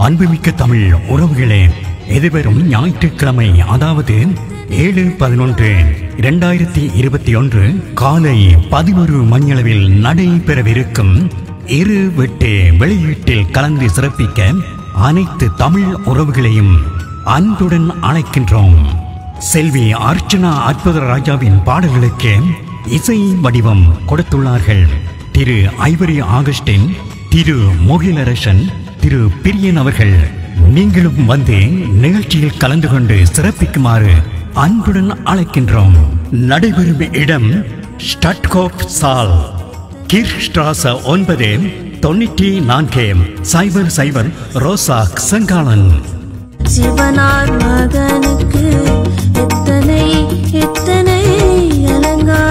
அன்புமிக்க தமிழ் உறவுகளே எதிர்வரும் ஞாயிற்றுக்கிழமை அதாவது ஏழு பதினொன்று இரண்டாயிரத்தி இருபத்தி ஒன்று காலை பதினொரு மணியளவில் நடைபெறவிருக்கும் இரு வெட்டு வெளியீட்டில் கலந்து சிறப்பிக்க அனைத்து தமிழ் உறவுகளையும் அன்புடன் அழைக்கின்றோம் செல்வி அர்ச்சனா அற்புத ராஜாவின் பாடல்களுக்கு இசை வடிவம் கொடுத்துள்ளார்கள் திரு ஐவரி ஆகஸ்டின் திரு முகிலரசன் திரு பிரியன் அவர்கள் நீங்களும் வந்து நிகழ்ச்சியில் கலந்து கொண்டு சிறப்பிக்குமாறு அன்புடன் அழைக்கின்றோம் நடைபெறும் இடம் ஸ்டட்கோப் சால் கீர்ஸ்ட்ராச ஒன்பது தொண்ணூற்றி நான்கு சைபர் சைபர் ரோசா செங்காலன் சிவனார் மகனுக்கு